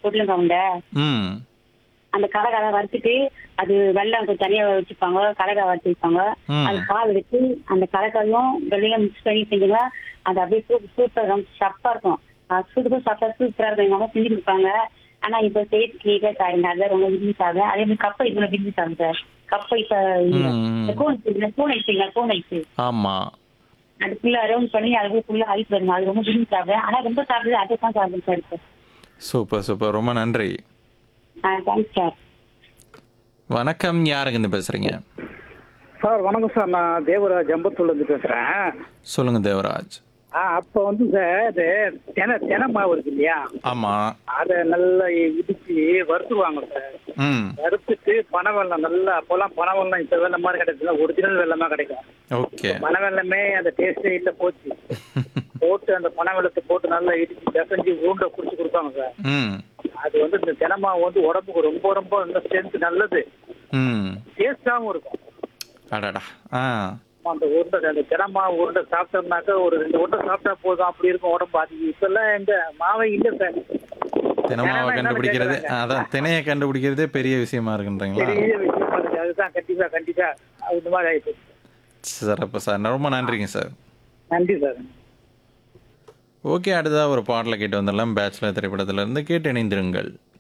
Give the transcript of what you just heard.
பொருளுங்க அவங்க ம் அந்த கடலை வறுத்துட்டு அது வெள்ளம் கொஞ்சம் தனியா வச்சுப்பாங்க கடலை வறுத்து வைப்பாங்க ம். அது பால் வச்சு அந்த கடலையும் வெள்ளையும் மிக்ஸ் பண்ணி செஞ்சுங்க அது அப்படியே சூப் சூப்பர் சப்பா இருக்கும் அது சூட்டுக்கும் சாப்பிட்டா சூப்பரா இருக்கும் எங்க அம்மா செஞ்சு கொடுப்பாங்க ஆனா இப்ப சேர்த்து கிளியர் சாருங்க அதான் ரொம்ப விரும்பி சாப்பிடுவேன் அதே மாதிரி கப்பை இவ்வளவு விரும்பி சாப்பிடுறேன் கப்பை இப்ப ம். கூன் கூன் ஐஸுங்க கூன் ஐஸு ஆமாம் அது ஃபுல்லா அரௌண்ட் பண்ணி அது ஃபுல்லா ஐஸ் வருங்க அது ரொம்ப விரும்பி சாப்பிடுவேன் ஆனா ரொம்ப சாப்பிடுறது அதை தான் சாப்பிடுறேன் சார் இப்போ சூப்பர் சூப்பர் ரொம்ப நன்றி தேங்க்ஸ் சார் வணக்கம் யாருங்கன்னு பேசுறீங்க சார் வணக்கம் சார் நான் தேவராஜ் அம்பத்தூர்லேருந்து பேசுகிறேன் சொல்லுங்க தேவராஜ் ஆ அப்போ வந்து சார் இது தென தென மாவு இருக்கு இல்லையா ஆமா அதை நல்லா இடிச்சு வறுத்துவாங்க சார் ம் வறுத்துட்டு பனை வெல்லம் நல்லா அப்போல்லாம் பனை வெல்லம் இப்போ வெள்ளம் மாதிரி கிடைச்சதுல ஒரிஜினல் வெள்ளமா கிடைக்கும் ஓகே பனை வெல்லமே அந்த டேஸ்டே இல்லை போச்சு போட்டு அந்த பனை வெள்ளத்தை போட்டு நல்லா இடிச்சு பிசைஞ்சு உருண்டை குடிச்சு கொடுப்பாங்க சார் ம் அது வந்து இந்த தினமாவு வந்து உடம்புக்கு ரொம்ப ரொம்ப ரொம்ப ஸ்ட்ரென்த் நல்லது ம் டேஸ்டாகவும் இருக்கும் அடடா ஆ அந்த உருண்டை அந்த தினமா உருண்டை சாப்பிட்டோம்னாக்கா ஒரு ரெண்டு உருண்டை சாப்பிட்டா போதும் அப்படி இருக்கும் உடம்பு அது இப்பெல்லாம் எங்க மாவை இல்லை சார் தினமாவை தினமா கண்டுபிடிக்கிறது என்னன்னு அதான் திணையை கண்டுபிடிக்கிறதே பெரிய விஷயமா இருக்குன்றீங்களா பெரிய விஷயமா இருக்கு அதுதான் கண்டிப்பா கண்டிப்பா அது இந்த மாதிரி ஆயிடுச்சு சிறப்பு சார் ரொம்ப நன்றிங்க சார் நன்றி சார் ஓகே அடுத்ததாக ஒரு பாடலை கேட்டு வந்துடலாம் பேச்சுலர் திரைப்படத்துல இருந்து கேட்டு இணைந்திருங்கள்